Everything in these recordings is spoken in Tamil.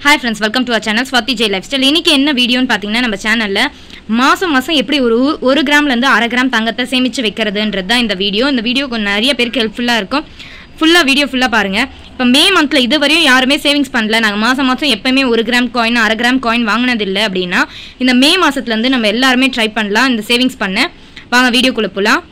hi friends welcome to our channel Swathi Jai lifestyle இன்னைக்கு என்ன வீடியோன்னு பார்த்தீங்கன்னா நம்ம சேனலில் மாதம் மாதம் எப்படி ஒரு ஒரு கிராம்லேருந்து அரை கிராம் தங்கத்தை சேமித்து வைக்கிறதுன்றது தான் இந்த வீடியோ இந்த வீடியோ கொஞ்சம் நிறைய பேருக்கு ஹெல்ப்ஃபுல்லாக இருக்கும் ஃபுல்லாக வீடியோ ஃபுல்லாக பாருங்கள் இப்போ மே மந்தில் இது வரையும் யாருமே சேவிங்ஸ் பண்ணல நாங்கள் மாதம் மாதம் எப்போயுமே ஒரு கிராம் காயின் அரை கிராம் காயின் வாங்கினதில்லை அப்படின்னா இந்த மே மாதத்துலேருந்து நம்ம எல்லாருமே ட்ரை பண்ணலாம் இந்த சேவிங்ஸ் பண்ண வாங்க வீடியோக்குள்ளே போகலாம்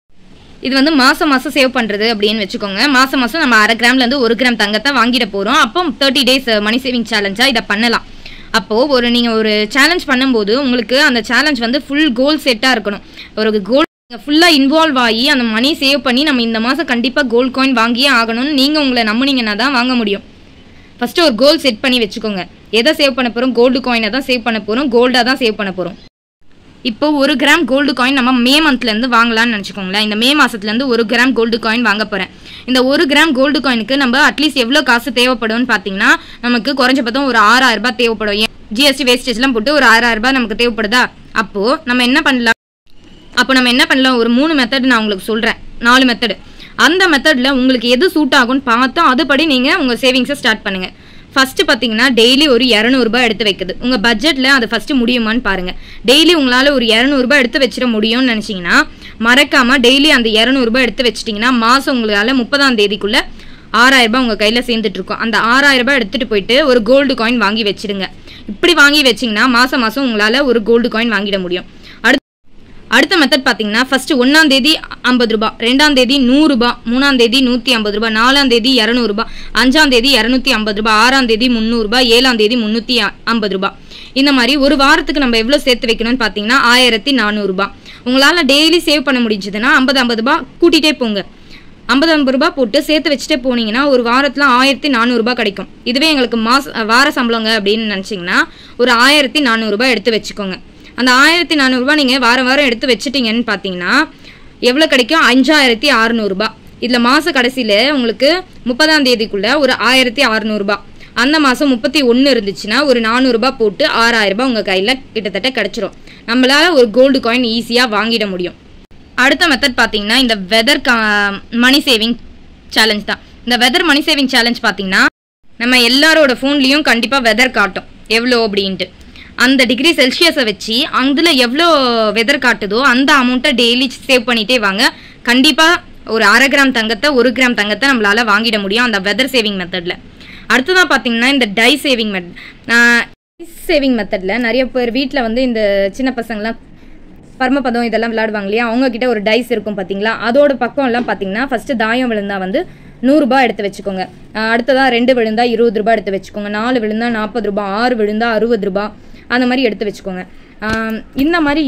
இது வந்து மாதம் மாதம் சேவ் பண்ணுறது அப்படின்னு வச்சுக்கோங்க மாதம் மாதம் நம்ம அரை கிராம்லேருந்து ஒரு கிராம் தங்கத்தை வாங்கிட போகிறோம் அப்போ தேர்ட்டி டேஸ் மணி சேவிங் சேலஞ்சாக இதை பண்ணலாம் அப்போது ஒரு நீங்கள் ஒரு சேலஞ்ச் பண்ணும்போது உங்களுக்கு அந்த சேலஞ்ச் வந்து ஃபுல் கோல் செட்டாக இருக்கணும் ஒரு கோல் ஃபுல்லாக இன்வால்வ் ஆகி அந்த மணி சேவ் பண்ணி நம்ம இந்த மாதம் கண்டிப்பாக கோல்ட் காயின் வாங்கியே ஆகணும்னு நீங்கள் உங்களை நம்புனீங்கன்னா தான் வாங்க முடியும் ஃபஸ்ட்டு ஒரு கோல் செட் பண்ணி வச்சுக்கோங்க எதை சேவ் பண்ண போகிறோம் கோல்டு காயினை தான் சேவ் பண்ண போகிறோம் கோல்டாக தான் சேவ் பண்ண போகிறோம் இப்போ ஒரு கிராம் கோல்டு காயின் நம்ம மே மந்த்லேருந்து வாங்கலாம்னு நினச்சிக்கோங்களேன் இந்த மே மாதத்துலேருந்து ஒரு கிராம் கோல்டு காயின் வாங்க போகிறேன் இந்த ஒரு கிராம் கோல்டு காயினுக்கு நம்ம அட்லீஸ்ட் எவ்வளோ காசு தேவைப்படும்னு பார்த்தீங்கன்னா நமக்கு குறைஞ்சபட்சம் ஒரு ஆறாயிரம் ரூபாய் தேவைப்படும் ஏன் ஜிஎஸ்டி வேஸ்டேஜ்லாம் போட்டு ஒரு ஆறாயிரம் ரூபாய் நமக்கு தேவைப்படுதா அப்போது நம்ம என்ன பண்ணலாம் அப்போ நம்ம என்ன பண்ணலாம் ஒரு மூணு மெத்தட் நான் உங்களுக்கு சொல்கிறேன் நாலு மெத்தடு அந்த மெத்தடில் உங்களுக்கு எது சூட் ஆகும்னு பார்த்தா அதுபடி நீங்கள் உங்கள் சேவிங்ஸை ஸ்டார்ட் பண்ணுங்கள் ஃபஸ்ட்டு பார்த்தீங்கன்னா டெய்லி ஒரு இரநூறுபா எடுத்து வைக்குது உங்கள் பட்ஜெட்டில் அது ஃபஸ்ட்டு முடியுமான்னு பாருங்கள் டெய்லி உங்களால் ஒரு இரநூறுபா எடுத்து வச்சிட முடியும்னு நினச்சிங்கன்னா மறக்காமல் டெய்லி அந்த இரநூறுபா எடுத்து வச்சிட்டிங்கன்னா மாதம் உங்களால் முப்பதாம் தேதிக்குள்ளே ஆறாயிரம் ரூபாய் உங்கள் கையில் சேர்ந்துட்டு இருக்கும் அந்த ஆறாயிரம் ரூபாய் எடுத்துகிட்டு போயிட்டு ஒரு கோல்டு காயின் வாங்கி வச்சிடுங்க இப்படி வாங்கி வச்சிங்கன்னா மாதம் மாதம் உங்களால் ஒரு கோல்டு காயின் வாங்கிட முடியும் அடுத்து அடுத்த மெத்தட் பார்த்தீங்கன்னா ஃபர்ஸ்ட் ஒன்றாம் தேதி ஐம்பது ரூபாய் ரெண்டாம் தேதி நூறுரூபா மூணாம் தேதி நூற்றி ஐம்பது ரூபாய் நாலாம் தேதி இரநூறுபா அஞ்சாம் தேதி இரநூத்தி ஐம்பது ரூபாய் ஆறாம் தேதி முந்நூறுபா ஏழாம் தேதி முந்நூற்றி ஐம்பது ரூபாய் இந்த மாதிரி ஒரு வாரத்துக்கு நம்ம எவ்வளோ சேர்த்து வைக்கணும்னு பார்த்தீங்கன்னா ஆயிரத்தி நானூறுரூபா உங்களால் டெய்லி சேவ் பண்ண முடிஞ்சதுன்னா ஐம்பது ஐம்பது ரூபாய் கூட்டிகிட்டே போங்க ஐம்பது ஐம்பது ரூபாய் போட்டு சேர்த்து வச்சுட்டே போனீங்கன்னா ஒரு வாரத்தில் ஆயிரத்தி நானூறுரூபா கிடைக்கும் இதுவே எங்களுக்கு மாச வார சம்பளங்க அப்படின்னு நினச்சிங்கன்னா ஒரு ஆயிரத்தி நானூறுரூபா எடுத்து வச்சுக்கோங்க அந்த ஆயிரத்தி நானூறுரூபா நீங்கள் வாரம் வாரம் எடுத்து வச்சுட்டீங்கன்னு பார்த்தீங்கன்னா எவ்வளோ கிடைக்கும் அஞ்சாயிரத்தி அறநூறுபா இதில் மாத கடைசியில் உங்களுக்கு முப்பதாம் தேதிக்குள்ளே ஒரு ஆயிரத்தி அறநூறுபா அந்த மாதம் முப்பத்தி ஒன்று இருந்துச்சுன்னா ஒரு நானூறுரூபா போட்டு ஆறாயிரரூபா உங்கள் கையில் கிட்டத்தட்ட கிடச்சிரும் நம்மளால் ஒரு கோல்டு காயின் ஈஸியாக வாங்கிட முடியும் அடுத்த மெத்தட் பார்த்தீங்கன்னா இந்த வெதர் மணி சேவிங் சேலஞ்ச் தான் இந்த வெதர் மணி சேவிங் சேலஞ்ச் பார்த்தீங்கன்னா நம்ம எல்லாரோட ஃபோன்லேயும் கண்டிப்பாக வெதர் காட்டும் எவ்வளோ அப்படின்ட்டு அந்த டிகிரி செல்சியஸை வச்சு அதில் எவ்வளோ வெதர் காட்டுதோ அந்த அமௌண்ட்டை டெய்லி சேவ் பண்ணிகிட்டே வாங்க கண்டிப்பாக ஒரு அரை கிராம் தங்கத்தை ஒரு கிராம் தங்கத்தை நம்மளால் வாங்கிட முடியும் அந்த வெதர் சேவிங் மெத்தடில் அடுத்ததாக பார்த்தீங்கன்னா இந்த டை சேவிங் மெத்தட் சேவிங் மெத்தடில் நிறைய பேர் வீட்டில் வந்து இந்த சின்ன பசங்களாம் பரமபதம் இதெல்லாம் விளையாடுவாங்க இல்லையா அவங்க கிட்ட ஒரு டைஸ் இருக்கும் பார்த்தீங்களா அதோட பக்கம் எல்லாம் பார்த்தீங்கன்னா ஃபர்ஸ்ட் தாயம் விழுந்தா வந்து நூறுரூபா எடுத்து வச்சுக்கோங்க அடுத்ததாக ரெண்டு விழுந்தா இருபது ரூபாய் எடுத்து வச்சுக்கோங்க நாலு விழுந்தா நாற்பது ரூபாய் ஆறு விழுந்தா அறுபது ரூபாய் அந்த மாதிரி எடுத்து வச்சுக்கோங்க இந்த மாதிரி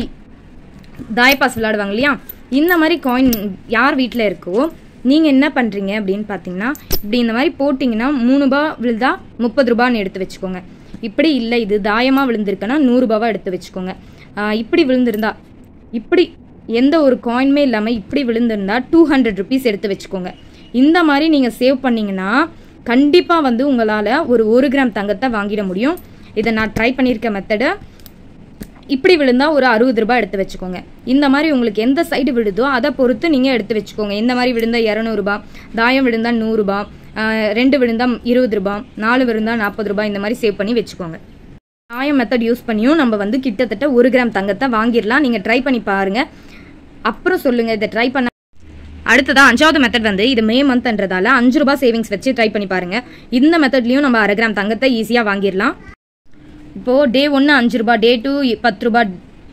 தாயப்பாஸ் விளையாடுவாங்க இல்லையா இந்த மாதிரி காயின் யார் வீட்டில் இருக்கோ நீங்கள் என்ன பண்ணுறீங்க அப்படின்னு பார்த்தீங்கன்னா இப்படி இந்த மாதிரி போட்டிங்கன்னா மூணு ரூபா விழுந்தா முப்பது ரூபான்னு எடுத்து வச்சுக்கோங்க இப்படி இல்லை இது தாயமாக விழுந்திருக்குன்னா நூறுரூபாவா எடுத்து வச்சுக்கோங்க இப்படி விழுந்திருந்தா இப்படி எந்த ஒரு காயினுமே இல்லாமல் இப்படி விழுந்திருந்தா டூ ஹண்ட்ரட் ருபீஸ் எடுத்து வச்சுக்கோங்க இந்த மாதிரி நீங்கள் சேவ் பண்ணிங்கன்னா கண்டிப்பாக வந்து உங்களால் ஒரு ஒரு கிராம் தங்கத்தை வாங்கிட முடியும் இதை நான் ட்ரை பண்ணியிருக்க மெத்தடு இப்படி விழுந்தால் ஒரு அறுபது ரூபாய் எடுத்து வச்சுக்கோங்க இந்த மாதிரி உங்களுக்கு எந்த சைடு விழுதோ அதை பொறுத்து நீங்கள் எடுத்து வச்சுக்கோங்க இந்த மாதிரி விழுந்தால் இரநூறுபா தாயம் விழுந்தால் நூறுரூபா ரெண்டு விழுந்தால் இருபது ரூபா நாலு விழுந்தால் நாற்பது ரூபாய் இந்த மாதிரி சேவ் பண்ணி வச்சுக்கோங்க தாயம் மெத்தட் யூஸ் பண்ணியும் நம்ம வந்து கிட்டத்தட்ட ஒரு கிராம் தங்கத்தை வாங்கிடலாம் நீங்கள் ட்ரை பண்ணி பாருங்கள் அப்புறம் சொல்லுங்கள் இதை ட்ரை பண்ண அடுத்ததான் அஞ்சாவது மெத்தட் வந்து இது மே மந்த்ன்றதால அஞ்சு ரூபாய் சேவிங்ஸ் வச்சு ட்ரை பண்ணி பாருங்க இந்த மெத்தட்லையும் நம்ம அரை கிராம் தங்கத்தை ஈஸியாக வாங்கிடலாம் இப்போது டே ஒன்று அஞ்சு ரூபா டே டூ பத்து ரூபா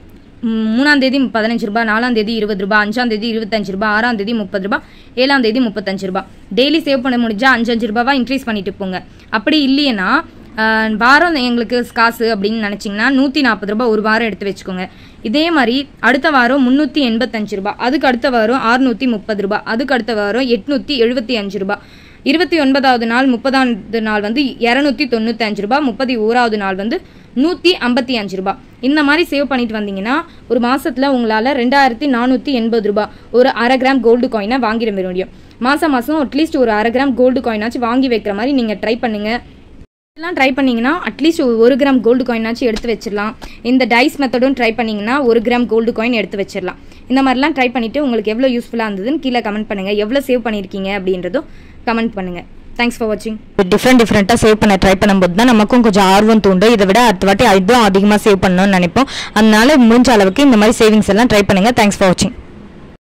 மூணாம் தேதி பதினஞ்சு ரூபா நாலாம் தேதி இருபது ரூபா அஞ்சாம் தேதி இருபத்தஞ்சு ரூபா ஆறாம் தேதி முப்பது ரூபா ஏழாம் தேதி முப்பத்தஞ்சு ரூபா டெய்லி சேவ் பண்ண முடிஞ்சா அஞ்சு அஞ்சு ரூபாவா இன்க்ரீஸ் பண்ணிட்டு போங்க அப்படி இல்லையனா வாரம் எங்களுக்கு காசு அப்படின்னு நினச்சிங்கன்னா நூற்றி நாற்பது ரூபா ஒரு வாரம் எடுத்து வச்சுக்கோங்க இதே மாதிரி அடுத்த வாரம் முந்நூற்றி எண்பத்தஞ்சு ரூபா அதுக்கு அடுத்த வாரம் அறுநூற்றி முப்பது ரூபா அதுக்கு அடுத்த வாரம் எட்நூற்றி எழுபத்தி அஞ்சு ரூபா இருபத்தி ஒன்பதாவது நாள் முப்பதாவது நாள் வந்து இரநூத்தி தொண்ணூற்றி அஞ்சு ரூபா முப்பத்தி ஓராவது நாள் வந்து நூற்றி ஐம்பத்தி அஞ்சு ரூபா இந்த மாதிரி சேவ் பண்ணிட்டு வந்தீங்கன்னா ஒரு மாதத்தில் உங்களால் ரெண்டாயிரத்தி நானூற்றி எண்பது ரூபா ஒரு அரை கிராம் கோல்டு காயினை வாங்கிட முடியும் மாதம் மாதம் அட்லீஸ்ட் ஒரு அரை கிராம் கோல்டு காயினாச்சும் வாங்கி வைக்கிற மாதிரி நீங்கள் ட்ரை பண்ணுங்கள் இதெல்லாம் ட்ரை பண்ணிங்கன்னா அட்லீஸ்ட் ஒரு கிராம் கோல்டு காயினாச்சும் எடுத்து வச்சிடலாம் இந்த டைஸ் மெத்தடும் ட்ரை பண்ணிங்கன்னா ஒரு கிராம் கோல்டு காயின் எடுத்து வச்சிடலாம் இந்த மாதிரிலாம் ட்ரை பண்ணிவிட்டு உங்களுக்கு எவ்வளோ யூஸ்ஃபுல்லாக இருந்ததுன்னு கீழே கமெண்ட் பண்ணுங்கள் எவ்வளோ சேவ் பண்ணியிருக்கீங்க அப்படின்றதும் கமெண்ட் பண்ணுங்கள் தேங்க்ஸ் ஃபார் வாட்சிங் டிஃப்ரெண்ட் டிஃப்ரெண்ட்டாக சேவ் பண்ண ட்ரை பண்ணும்போது தான் நமக்கும் கொஞ்சம் ஆர்வம் தூண்டும் இதை விட அடுத்த வாட்டி இதுவும் அதிகமாக சேவ் பண்ணணும்னு நினைப்போம் அதனால முடிஞ்ச அளவுக்கு இந்த மாதிரி சேவிங்ஸ் எல்லாம் ட்ரை பண்ணுங்கள் தேங்க்ஸ் ஃபார் வாட்சிங்